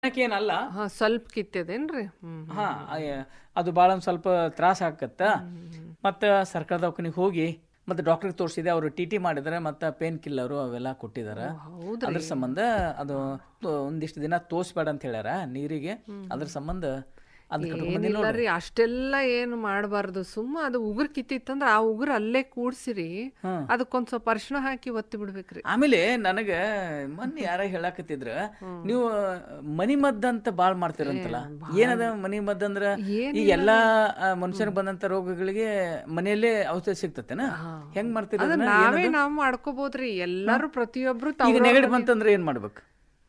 ಏನಲ್ಲ ಹಾ ಸ್ವಲ್ಪ ಕಿತ್ತದೇನ್ರಿ ಹ್ಮ್ ಹಾ ಅಯ್ಯ- ಅದು ಭಾಳ ಒಂದು ಸ್ವಲ್ಪ ತ್ರಾಸ ಆಕತ್ತ ಮತ್ತು ಸರ್ಕಾರ ದವಾಖಾನಿಗೆ ಹೋಗಿ ಮತ್ತು ಡಾಕ್ಟ್ರಿಗೆ ತೋರಿಸಿದೆ ಅವರು ಟಿ ಟಿ ಮಾಡಿದ್ರೆ ಮತ್ತು ಪೇನ್ ಕಿಲ್ಲರು ಅವೆಲ್ಲ ಕೊಟ್ಟಿದ್ದಾರೆ ಹೌದ್ರಿ ಅದ್ರ ಸಂಬಂಧ ಅದು ತೋ- ಒಂದಿಷ್ಟು ದಿನ ತೋರಿಸ್ಬೇಡ ಅಂತ ಹೇಳ್ಯಾರ ನೀರಿಗೆ ಅದ್ರ ಸಂಬಂಧ ಅದ್ ಕಟ್ಕೊಂಡ್ ಬಂದಿಲ್ಲ ಏನಿಲ್ಲ ರೀ ಅಷ್ಟೆಲ್ಲ ಏನು ಮಾಡಬಾರ್ದು ಸುಮ್ಮ ಅದು ಉಗುರು ಕಿತ್ತಿತ್ತಂದ್ರ ಆ ಉಗುರು ಅಲ್ಲೇ ಕೂಡ್ಸಿರಿ ಅದಕ್ಕೊಂದ್ ಸ್ವಲ್ಪ ಅರಿಶಿಣ ಹಾಕಿ ಒತ್ತಿ ಬಿಡ್ಬೇಕ್ರಿ ಆಮೇಲೆ ನನಗ ಮೊನ್ನೆ ಯಾರ ಹೇಳಾಕತ್ತಿದ್ರ ನೀವು ಮನಿ ಮದ್ದ ಅಂತ ಬಾಳ್ ಮಾಡ್ತಿರಂತಲ್ಲ ಏನದ ಮನಿ ಮದ್ದ ಅಂದ್ರ ಈ ಎಲ್ಲಾ ಮನುಷ್ಯನಿಗೆ ಬಂದಂತ ರೋಗಗಳಿಗೆ ಮನೆಯಲ್ಲೇ ಔಷಧಿ ಸಿಗ್ತತೆನ ಹೆಂಗ್ ಮಾಡ್ತೀರಿ ಅದು ಅದನ್ನ? ನಾವೇ ನಾವ್ ಮಾಡ್ಕೋಬೋದ್ರಿ ಎಲ್ಲಾರು ಪ್ರತಿಯೊಬ್ರು ಈಗ ತವ್ರ ನೆಗಡಿ ಬಂತಂದ್ರೆ ಏನ್ ಮಾಡ್ಬೇಕು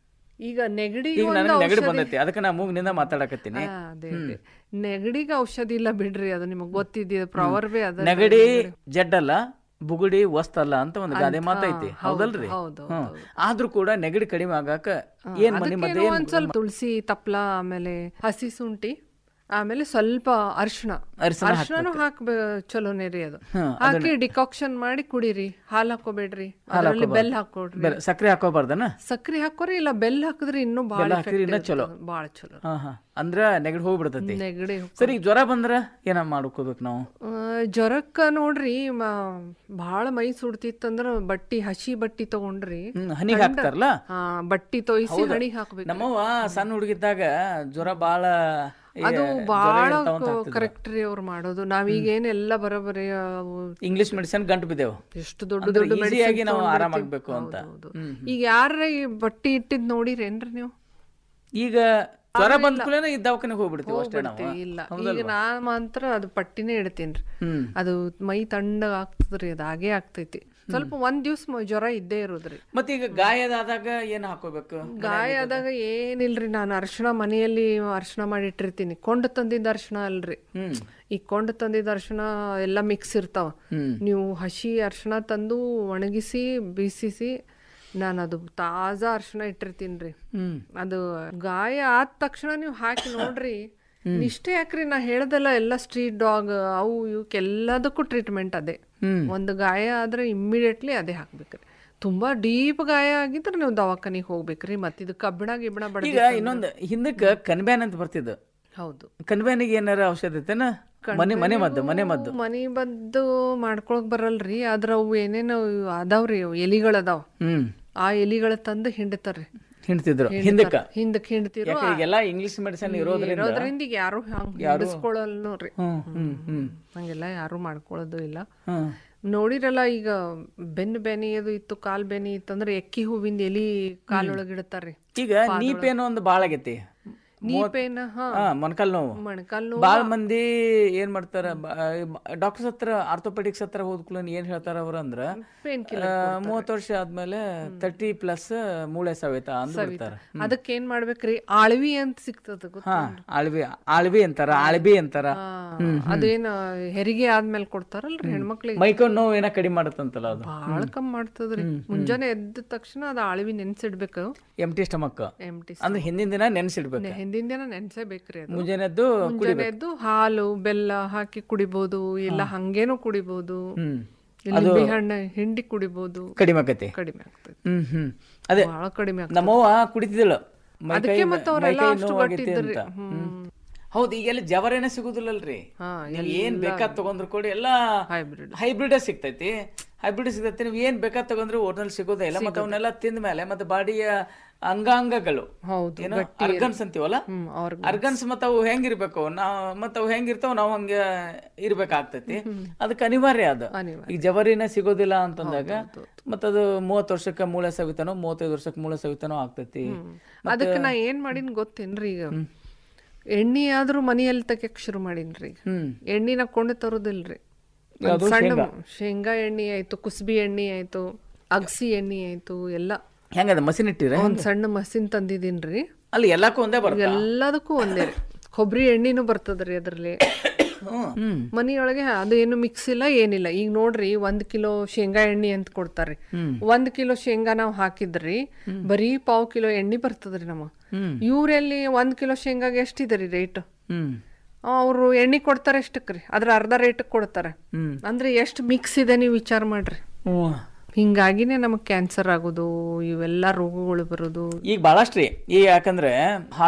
ಈಗ ನೆಗಡಿ ಈಗ ನನಗೆ ನೆಗಡಿ ಬಂದೈತಿ ಅದಕ್ಕೆ ನಾ ಮೂಗಿನಿಂದ ಮಾತಾಡಕತ್ತೀನಿ ಅದೇ ಅದೇ ನೆಗಡಿಗೆ ಔಷಧಿ ಇಲ್ಲ ಬಿಡ್ರಿ ಅದು ನಿಮಗ್ ಗೊತ್ತಿದ್ದ ಪ್ರವರ್ಬೇ ಅದ ನೆಗಡಿ ಜಡ್ಡಲ್ಲ ಬುಗುಡಿ ವಸ್ತಲ್ಲ ಅಂತ ಒಂದು ಗಾದೆ ಮಾತೈತಿ ಹೌದಲ್ರಿ ಹೌದು ಹ್ಮ್ ಆದ್ರೂ ಕೂಡ ನೆಗಡಿ ಕಡಿಮೆ ಆಗಾಕ ಏನ್ ಮನಿ ಮದ್ದ ಅದಕ್ಕೇನೋ ಒಂದ್ ಸ್ವಲ್ಪ ತುಳಸಿ ತಪ್ಲ ಆಮೇಲೆ ಹಸಿ ಶುಂಠಿ ಆಮೇಲೆ ಸ್ವಲ್ಪ ಅರಿಶಿಣ ಅರಿಶಿಣ ಅರಿಶಿಣನು ಹಾಕ್ಬೇ ಚಲೋನೇ ರೀ ಅದು ಹಾಕಿ ಡಿಕಾಕ್ಷನ್ ಮಾಡಿ ಕುಡೀರಿ ಹಾಲ್ ಹಾಕೋಬೇಡ್ರಿ ಅದ್ರಲ್ಲಿ ಬೆಲ್ಲ ಹಾಕೊಡ್ರಿ ಬೆಲ್ಲ ಸಕ್ರೆ ಹಾಕೋಬಾರ್ದನ ಸಕ್ರಿ ಹಾಕೋರಿ ಇಲ್ಲ ಬೆಲ್ಲ ಹಾಕಿದ್ರೆ ಇನ್ನೂ ಬಾಳ ಹಾಕಿದ್ರೆ ಇನ್ನೂ ಚಲೋ. ಬಾಳ ಚಲೋ ಹಾ ಹಾ ಅಂದ್ರ ನೆಗಡಿ ಹೋಗ್ಬಿಡ್ತೈತಿ ನೆಗಡಿ ಸರಿ ಈಗ ಜ್ವರ ಬಂದ್ರ ಏನ ಮಾಡ್ಕೋಬೇಕು ನಾವು ಆ, ಜ್ವರಕ್ಕ ನೋಡ್ರಿ ಮ- ಭಾಳ ಮೈ ಸುಡ್ತಿತ್ತಂದ್ರ ಬಟ್ಟಿ ಹಸಿ ಬಟ್ಟಿ ತಗೊಂಡ್ರಿ ಹ್ಮ್ ಹನಿಗ್ ಹಾಕ್ತಾರಲ್ಲ ಆ, ಬಟ್ಟಿ ತೊಯ್ಸಿ ಹಣಿಗ್ ಹಾಕ್ಬೇಕು ನಮ್ಮವ್ವ ಸಣ್ಣ ಹುಡುಗಿದ್ದಾಗ ಜ್ವರ ಬಾಳ ಏ, ಅದು ಜ್ವರ ಬಾಳ ಇರ್ತಾವ ಅಂತ ಹಾಕ್ತಿದ್ರು. ಕರೆಕ್ಟ್ ರೀ ಅವ್ರು ಮಾಡೋದು ನಾವೀಗ ಏನೆಲ್ಲ ಬರೋಬರಿ ಅವು ಇಂಗ್ಲಿಷ್ ಮೆಡಿಸಿನ್ ಗಂಟು ಬಿದ್ದೇವು ಎಷ್ಟು ದೊಡ್ಡ ಅಂದ್ರೆ ದೊಡ್ಡ easy ಆಗಿ ನಾವು ಆರಾಮಾಗ್ಬೇಕು ಅಂತ ಈಗ ಯಾರ ಈ ಬಟ್ಟಿ ಇಟ್ಟಿದ್ ನೋಡಿರೇನ್ರಿ ನೀವು ಈಗ ಜ್ವರ ಬಂದ ಕೂಡಲೇ ಈ ದವಾಖಾನೆಗೆ ಹೋಗ್ಬಿಡ್ತೀವಿ ಅಷ್ಟೇ ನಾವು ಇಲ್ಲ ಈಗ ನಾ ಮಾತ್ರ ಅದು ಪಟ್ಟಿನೇ ಇಡ್ತೀನ್ರಿ ಹ್ಮ್ ಅದು ಮೈ ತಣ್ಣಗ ಆಗ್ತದ್ರಿ ಅದು ಹಾಗೇ ಆಗ್ತೈತಿ ಸ್ವಲ್ಪ ಒಂದ್ ದಿವ್ಸ ಮ- ಜ್ವರ ಇದ್ದೇ ಇರೋದ್ರಿ ಮತ್ತೆ ಈಗ ಗಾಯದಾದಾಗ ಏನ್ ಹಾಕೋಬೇಕು ಗಾಯ ಆದಾಗ ಏನಿಲ್ರಿ ನಾನು ಅರ್ಶಿಣ ಮನೆಯಲ್ಲಿ ಅರ್ಶಿಣ ಮಾಡಿಟ್ಟಿರ್ತೀನಿ ಕೊಂಡು ತಂದಿದ್ದ ಅರ್ಶಿಣ ಅಲ್ರಿ ಹ್ಮ್ ಈ ಕೊಂಡು ತಂದಿದ್ದ ಅರ್ಶಿಣ ಎಲ್ಲ ಮಿಕ್ಸ್ ಇರ್ತಾವ ಹ್ಮ್ ನೀವು ಹಸಿ ಅರ್ಶಿಣ ತಂದು ಒಣಗಿಸಿ ಬೀಸಿಸಿ ನಾನು ಅದು ತಾಜಾ ಅರ್ಶಿಣ ಇಟ್ಟಿರ್ತೀನಿ ರೀ ಹ್ಮ್ ಅದು ಗಾಯ ಆದ ತಕ್ಷಣ ನೀವು ಹಾಕಿ ನೋಡ್ರಿ ಇಷ್ಟೇ ಯಾಕ್ರಿ ನಾ ಹೇಳ್ದಲ್ಲ ಎಲ್ಲ ಸ್ಟ್ರೀಟ್ ಡಾಗ್ ಅವು ಇವಕ್ಕೆಲ್ಲದಕ್ಕೂ ಟ್ರೀಟ್ಮೆಂಟ್ ಅದೇ ಹ್ಮ್ ಒಂದು ಗಾಯ ಆದ್ರೆ ಇಮ್ಮಿಡಿಯೇಟ್ಲಿ ಅದೇ ಹಾಕ್ಬೇಕ್ರಿ ತುಂಬಾ ಡೀಪ್ ಗಾಯ ಆಗಿದ್ರೆ ನೀವು ದವಾಖಾನಿಗೆ ಹೋಗ್ಬೇಕ್ರಿ ಮತ್ತೆ ಇದು ಕಬ್ಬಿಣ ಗಿಬ್ಬಿಣ ಬಡ ಈಗ ಇನ್ನೊಂದು ಹಿಂದಕ್ಕೆ ಕನ್ಬ್ಯಾನ್ ಅಂತ ಬರ್ತಿದ್ದು ಹೌದು ಕನ್ಬ್ಯಾನಿಗೆ ಏನಾರ ಔಷಧ ಐತೆನ ಮನೆ ಮನೆ ಮದ್ದು ಮನೆ ಮದ್ದು ಮನಿ ಬದ್ದು ಮಾಡ್ಕೊಳಕ್ ಬರಲ್ರಿ ಆದ್ರ ಅವು ಏನೇನೋ ಅದಾವ್ರಿ ಅವು ಎಲಿಗಳದಾವ್ ಹ್ಮ್ ಆ ಎಲಿಗಳ ತಂದು ಹಿಂಡ್ತಾರ್ರಿ ಹಿಂಡ್ತಿದ್ರು ಹಿಂದಕ್ಕ ಹಿಂದಕ್ ಹಿಂಡ್ತಿರೋ ಯಾಕೆ ಈಗೆಲ್ಲ ಇಂಗ್ಲಿಷ್ ಮೆಡಿಸಿನ್ ಇರೋದ್ರಿಂದ ಇರೋದ್ರಿಂದ ಈಗ ಯಾರು ಹಂಗ್ ಹಿಡಿಸ್ಕೊಳ್ಳಲ್ ನೋಡ್ರಿ ಹ್ಮ್ ಹ್ಮ್ ಹ್ಮ್ ಹಂಗೆಲ್ಲ ಯಾರು ಮಾಡ್ಕೊಳ್ಳೋದು ಇಲ್ಲ ಹ್ಮ್ ನೋಡಿರಲ್ಲ ಈಗ ಬೆನ್ನು ಬೆನಿ ಅದು ಇತ್ತು ಕಾಲ್ ಬೆನಿ ಇತ್ತಂದ್ರೆ ಎಕ್ಕಿ ಹೂವಿಂದ ಎಲಿ ಕಾಲೊಳಗೆ ಇಡ್ತಾರ್ರಿ ಈಗ ನೀಪೇನೋ ಒಂದು ಬಾಳ ಆಗೈತಿ ನೀಪೇನ ಹಾ ಹಾ ಮೊಣಕಾಲ್ ನೋವು ಮೊಣಕಾಲ್ ಬಾಳ ಮಂದಿ ಏನ್ ಮಾಡ್ತಾರ ಡಾಕ್ಟರ್ಸ್ ಹತ್ರ ಆರ್ಥೋಪೆಡಿಕ್ಸ್ ಹತ್ರ ಹೋದ್ಕೂಲ ಏನ್ ಹೇಳ್ತಾರ ಅವ್ರ ಅಂದ್ರ ಪೇನ್ ಮೂವತ್ ವರ್ಷ ಆದ್ಮೇಲೆ ತರ್ಟಿ ಪ್ಲಸ್ ಮೂಳೆ ಸವೇತ ಅಂದ್ ಬಿಡ್ತಾರ ಅದಕ್ಕೆ ಏನ್ ಮಾಡ್ಬೇಕ್ರಿ ಆಳ್ವಿ ಅಂತ ಸಿಗ್ತದ ಗೊತ್ತ ಹಾ ಆಳ್ವಿ ಆಳ್ವಿ ಅಂತಾರ ಆಳ್ಬಿ ಅಂತಾರ ಅದೇನ ಹೆರಿಗೆ ಆದ್ಮೇಲೆ ಕೊಡ್ತಾರಲ್ರಿ ಹೆಣ್ಮಕ್ಳಿಗೆ ಮೈಕೊಂಡ್ ನೋವು ಏನ ಕಡಿಮೆ ಮಾಡತ್ತಂತಲ್ಲ ಅದು ಬಾಳ ಕಮ್ಮಿ ಮಾಡ್ತದ್ರಿ ಮುಂಜಾನೆ ಎದ್ದ ತಕ್ಷಣ ಅದ ಆಳ್ವಿ ನೆನ್ಸಿಡ್ಬೇಕು empty stomach empty ಅಂದ್ರೆ ಹಿಂದಿನ ದಿನ ನೆನ್ಸಿಡ್ಬೇಕು ಹಿಂದಿನ ದಿನ ನೆನ್ಸೇಬೇಕ್ರಿ ಅದು ಮುಂಜಾನೆ ಎದ್ದು ಮುಂಜಾನೆ ಎದ್ದು ಹಾಲು ಬೆಲ್ಲ ಹಾಕಿ ಕುಡಿಬಹುದು ಇಲ್ಲ ಹಂಗೇನು ಕುಡಿಬಹುದು ಹ್ಮ್ ಲಿಂಬೆ ಹಣ್ಣು ಹಿಂಡಿ ಕುಡಿಬಹುದು ಕಡಿಮೆ ಆಕತಿ ಕಡಿಮೆ ಆಗ್ತದೆ ಹ್ಮ್ ಹ್ಮ್ ಅದೇ ಬಹಳ ಕಡಿಮೆ ಆಗ್ತದೆ ನಮ್ಮವ್ವ ಕುಡಿತಿದ್ದಳು ಮೈ ಅದಕ್ಕೆ ಕೈ- ಮತ್ತೆ ಅವ್ರೆಲ್ಲ ಮೈ ಕೈ ಅಷ್ಟು ನೋವಾಗೈತಿ ಗಟ್ಟಿದ್ರಿ. ಅಂತ. ಹ್ಮ್. ಹೌದು ಈಗೆಲ್ಲ ಜವರೇನೆ ಸಿಗುದಿಲ್ಲಲ್ರಿ ಹಾ ನೀವ್ ಏನ್ ಬೇಕಾದ್ ತಗೊಂಡ್ರು ಕೊಡಿ ಎಲ್ಲ ಹೈಬ್ರಿಡ್ ಹೈಬ್ರಿಡ್ ಸಿಗ್ತೈತಿ ಹೈಬ್ರಿಡ್ ಸಿಗ್ತೈತಿ ನೀವು ಏನ್ ಬೇಕಾದ್ ತಗೊಂಡ್ರು ಒರಿಜಿನಲ್ ಸಿಗೋದೇ ಇಲ್ಲ ಮತ್ತೆ ಅವನ್ನೆಲ್ಲ ತಿಂದ ಮೇಲೆ ಮತ್ತೆ ಬಾಡಿಯ ಅಂಗಾಂಗಗಳು ಹೌದು ಏನೋ ಅರ್ಗನ್ಸ್ ಅಂತೀವಲ್ಲ ಹ್ಮ್ ಅವ್ರ ಅರ್ಗನ್ಸ್ ಮತ್ತ ಅವು ಹೆಂಗಿರ್ಬೇಕು ನಾವ್ ಮತ್ತ ಅವು ಹೆಂಗಿರ್ತಾವ ನಾವ್ ಹಂಗ ಇರ್ಬೇಕಾಗ್ತೈತಿ ಅದಕ್ಕೆ ಅನಿವಾರ್ಯ ಅದು ಅನಿವಾರ್ಯ. ಈಗ ಜವರಿನ ಸಿಗೋದಿಲ್ಲ ಅಂತಂದಾಗ ಮತ್ತದು ಮೂವತ್ತು ವರ್ಷಕ್ಕೆ ಮೂಳೆ ಸವಿತಾನೋ ಮೂವತ್ತೈದು ವರ್ಷಕ್ಕೆ ಮೂಳೆ ಸವಿತಾನೋ ಆಗ್ತೈತಿ ಅದಕ್ಕೆ ನಾ ಏನ್ ಮಾಡೀನಿ ಗೊತ್ತೇನ್ರಿ ಈಗ ಎಣ್ಣೆ ಆದ್ರೂ ಮನೆಯಲ್ಲಿ ತೆಗಿಯಕ್ ಶುರು ಮಾಡೀನ್ರಿ ಈಗ ಹ್ಮ್ ಎಣ್ಣಿನ ಕೊಂಡು ತರೋದಿಲ್ರಿ ಒಂದ್ ಸಣ್ಣ ಶೇಂಗಾ ಎಣ್ಣೆ ಆಯ್ತು ಕುಸ್ಬಿ ಎಣ್ಣೆ ಆಯ್ತು ಅಗಸಿ ಎಣ್ಣೆ ಆಯ್ತು ಎಲ್ಲ ಹೆಂಗದ ಮಸಿನ್ ಇಟ್ಟಿರ ಒಂದ್ ಸಣ್ಣ ಮಷಿನ್ ತಂದಿದ್ದೀನ್ರಿ ಅಲ್ಲಿ ಎಲ್ಲಕ್ಕೂ ಒಂದೇ ಬರುತ್ತೆ ಎಲ್ಲದಕ್ಕೂ ಒಂದೇ ರೀ ಕೊಬ್ಬರಿ ಎಣ್ಣೆನೂ ಬರ್ತದ್ರಿ ಅದ್ರಲ್ಲಿ ಹ್ಮ್ ಮನಿಯೊಳಗೆ ಅದು ಏನು ಮಿಕ್ಸ್ ಇಲ್ಲ ಏನಿಲ್ಲ ಈಗ ನೋಡ್ರಿ ಒಂದ್ ಕಿಲೋ ಶೇಂಗಾ ಎಣ್ಣೆ ಅಂತ ಕೊಡ್ತಾರ್ರಿ ಒಂದ್ ಕಿಲೋ ಶೇಂಗಾ ನಾವ್ ಹಾಕಿದ್ರಿ ಬರೀ ಪಾವ್ ಕಿಲೋ ಎಣ್ಣೆ ಬರ್ತದ್ರಿ ನಮ್ಮ ಹ್ಮ್ ಇವ್ರೆಲ್ಲಿ ಒಂದ್ ಕಿಲೋ ಶೇಂಗಾಗೆ ಎಷ್ಟಿದೆ ರೀ ರೇಟ್ ಹ್ಮ್ ಅವ್ರು ಎಣ್ಣೆ ಕೊಡ್ತಾರೆ ಎಷ್ಟಕ್ಕೆ ರೀ ಅದ್ರ ಅರ್ಧ ರೇಟ್ ಕೊಡ್ತಾರೆ ಹ್ಮ್ ಅಂದ್ರೆ ಎಷ್ಟು ಮಿಕ್ಸ್ ಇದೆ ನೀವು ವಿಚಾರ ಮಾಡ್ರಿ ಹ್ಮ್. ಹಿಂಗಾಗಿನೇ ನಮಗ್ ಕ್ಯಾನ್ಸರ್ ಆಗೋದು ಇವೆಲ್ಲ ರೋಗಗಳು ಬರೋದು ಈಗ ಬಹಳಷ್ಟ್ರಿ ಈಗ ಯಾಕಂದ್ರೆ